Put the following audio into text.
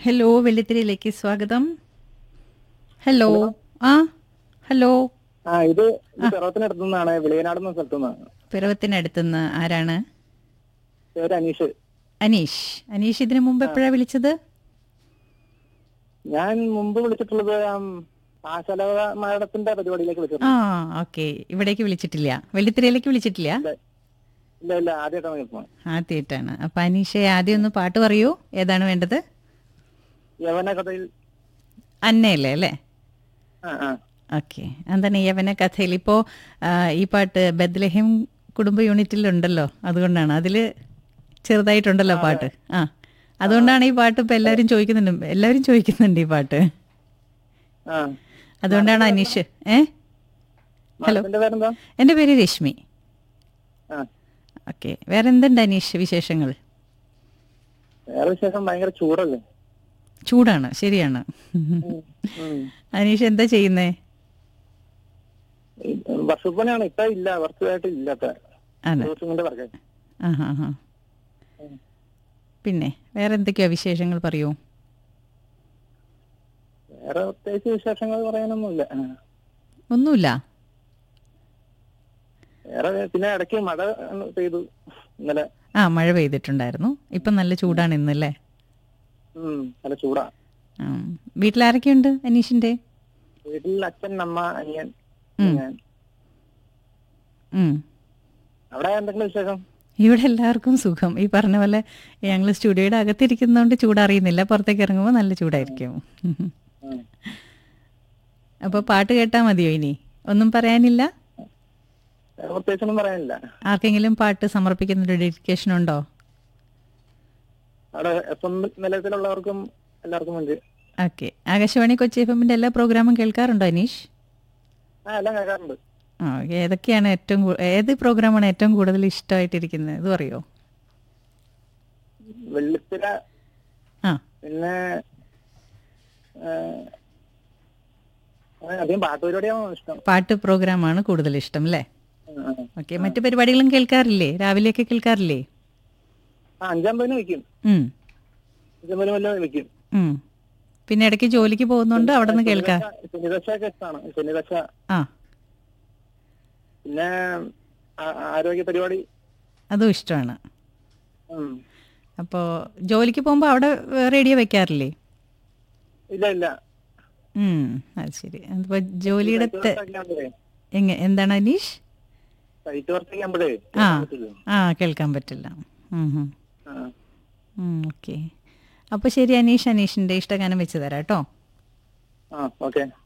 Hello വെള്ളിത്തിരിയിലേക്ക് സ്വാഗതം hello ആ hello ആ ഇത് ഇത് പിറവത്തിനടുത്തു നിന്നാണ് വിളിയനാട് എന്ന സ്ഥലത്തു നിന്നാണ് പിറവത്തിനടുത്തുനിന്ന് ആരാണ് പേര് അനീഷ് അനീഷ് അനീഷ് ഇതിനു മുമ്പ് എപ്പോഴാ വിളിച്ചത് ഞാൻ മുമ്പ് വിളിച്ചിട്ടുള്ളത് ആശാല മാഡത്തിന്റെ പരിപാടിയിലേക്ക് ആ വിളിച്ചിട്ടുണ്ട് ഓക്കെ ഇവിടേക്ക് വിളിച്ചിട്ടില്ല വെള്ളിത്തിരയിലേക്ക് വിളിച്ചിട്ടില്ല ഇല്ല ഇല്ല ആദ്യമായിട്ടാണ് കേൾക്കുന്നത് ആദ്യമായിട്ടാണ് അപ്പൊ അനീഷെ ആദ്യം ഒന്ന് പാട്ട് പറയൂ ഏതാണ് വേണ്ടത് യവന കഥയിൽ അന്നയല്ലേ അല്ലേ ആ ആ ഓക്കെ എന്താണ് യവന കഥയിൽ ഇപ്പോൾ ഈ പാട്ട് ബദ്ലഹിം കുടുംബ യൂണിറ്റിലുണ്ടല്ലോ അതുകൊണ്ടാണ് അതിൽ ചെറുതായിട്ടുണ്ടല്ലോ പാട്ട് ആ അതുകൊണ്ടാണ് ഈ പാട്ട് ഇപ്പം എല്ലാവരും ചോദിക്കുന്നുണ്ട് എല്ലാവരും ചോദിക്കുന്നുണ്ട് ഈ പാട്ട് ആ അതുകൊണ്ടാണ് അനീഷ് ഏ മാഡത്തിന്റെ പേരെന്താ എൻ്റെ പേര് രശ്മി ആ ഓക്കെ വേറെ എന്തുണ്ട് അനീഷ് വിശേഷങ്ങൾ വേറെ വിശേഷം ഭയങ്കര ചൂടല്ലേ ചൂടാണ് ശരിയാണ് ഉം. അനീഷ് എന്താ ചെയ്യുന്നേ ഈ വർഷപ്പണിയാണ് ഇപ്പൊ ഇല്ല വർഷമായിട്ട് ഇല്ലാത്ത ആണ് ദിവസങ്ങളുടെ വർക്കെ ആ ഹാ ഹാ പിന്നെ വേറെ എന്തൊക്കെയാ വിശേഷങ്ങൾ പറയൂ വേറെ പ്രത്യേകിച്ച് വിശേഷങ്ങൾ പറയാനൊന്നുമില്ല ആ. ഒന്നുമില്ല വേറെ പിന്നെ ഇടയ്ക്ക് മഴ പെയ്തു ഇന്നലെ ആ മഴ പെയ്തിട്ടുണ്ടായിരുന്നു ഇപ്പം നല്ല ചൂടാണ് ഇന്നല്ലേ ഉം നല്ല ചൂടാ ആ. വീട്ടിലാരൊക്കെയുണ്ട് അനീഷിന്റെ വീട്ടിൽ അച്ഛൻ അമ്മ അനിയൻ ഉം. ഞാൻ ഉം. അവിടെ എന്തെങ്കിലും വിശേഷം ഇവിടെ എല്ലാവർക്കും സുഖം ഈ പറഞ്ഞ പോലെ ഞങ്ങൾ സ്റ്റുഡിയോയുടെ അകത്തിരിക്കുന്നതുകൊണ്ട് ചൂടറിയുന്നില്ല പുറത്തേക്ക് ഇറങ്ങുമ്പോൾ നല്ല ചൂടായിരിക്കും ഉം. അപ്പോൾ പാട്ട് കേട്ടാൽ മതിയോ ഇനി ഒന്നും പറയാനില്ല വേറെ പ്രത്യേകിച്ചൊന്നും പറയാനില്ല ആർക്കെങ്കിലും പാട്ട് സമർപ്പിക്കുന്ന ഒരു ഡെഡിക്കേഷൻ ഉണ്ടോ അവിടെ എഫ് എം നിലയത്തിലുള്ളവർക്കും എല്ലാവർക്കും വേണ്ടി ഓക്കെ ആകാശവാണി കൊച്ചി എഫ് എമ്മിൻ്റെ എല്ലാ പ്രോഗ്രാമും കേൾക്കാറുണ്ടോ അനീഷ് ആ എല്ലാം കേൾക്കാറുണ്ട് ആ ഏതൊക്കെയാണ് ഏറ്റവും കൂ- ഏത് പ്രോഗ്രാമാണ് ഏറ്റവും കൂടുതൽ ഇഷ്ടമായിട്ടിരിക്കുന്നത് ഇത് പറയോ വെള്ളിത്തിര ആ പിന്നെ ആ, ആ, അധികം പാട്ട് പരിപാടിയാണ് ഇഷ്ടം പാട്ട് പ്രോഗ്രാമാണ് കൂടുതൽ ഇഷ്ടം അല്ലേ ആ, ആ. ഓക്കെ മറ്റു പരിപാടികളും കേൾക്കാറില്ലേ രാവിലെയൊക്കെ കേൾക്കാറില്ലേ ആ അഞ്ചാമ്പതിന് വെക്കും ഉം, അഞ്ചാമ്പതിന് വല്ല വെക്കും ഉം. പിന്നെ ഇടയ്ക്ക് ജോലിക്ക് പോകുന്നുണ്ട് അവിടെ നിന്ന് കേൾക്കാം ശനിദശ ഒക്കെ ഇഷ്ടമാണ് ശനിദശ ആ പിന്നെ ആ- ആരോഗ്യ പരിപാടി അതും ഇഷ്ടമാണ് ഉം. അപ്പോൾ ജോലിക്ക് പോകുമ്പോൾ അവിടെ റേഡിയോ വെക്കാറില്ലേ ഇല്ല ഇല്ല ഉം, അത് ശരി അപ്പോൾ ജോലിയുടെ സൈറ്റ് തെ- വർക്കൊക്കെ ആകുമ്പോഴേ എങ്ങ എന്താണ് അനീഷ് സൈറ്റ് വർക്കൊക്കെ ആകുമ്പോഴേ ആ കേൾക്കാൻ പറ്റില്ല. ആ കേൾക്കാൻ പറ്റില്ല ആ. ഓക്കെ അപ്പോൾ ശരി അനീഷ് അനീഷിൻ്റെ ഇഷ്ടഗാനം വെച്ച് തരാം കേട്ടോ ആ ഓക്കെ